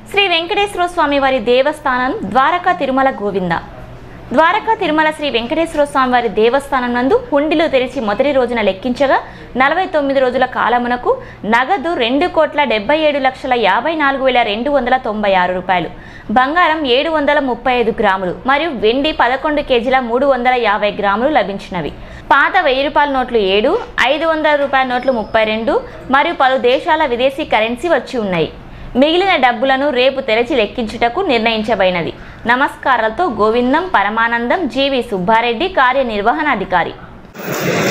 శ్రీ వెంకటేశ్వర స్వామి వారి దేవస్థానం ద్వారకా తిరుమల గోవింద ద్వారకా తిరుమల శ్రీ వెంకటేశ్వర స్వామి వారి దేవస్థానం నందు హుండీలు తెరిచి మొదటి రోజున లెక్కించగా నలభై తొమ్మిది రోజుల కాలమునకు నగదు రెండు కోట్ల డెబ్బై ఏడు లక్షల యాభై నాలుగు వేల రెండు వందల తొంభై ఆరు రూపాయలు బంగారం ఏడు వందల ముప్పై ఐదు గ్రాములు మరియు వెండి పదకొండు కేజీల మూడు వందల యాభై గ్రాములు లభించినవి పాత వెయ్యి రూపాయల నోట్లు ఏడు ఐదు వందల రూపాయల నోట్లు ముప్పై రెండు మరియు పలు దేశాల విదేశీ కరెన్సీ వచ్చి ఉన్నాయి మిగిలిన డబ్బులను రేపు తెరచి లెక్కించుటకు నిర్ణయించబడినది నమస్కారాలతో గోవిందం పరమానందం జీవి సుబ్బారెడ్డి కార్యనిర్వహణాధికారి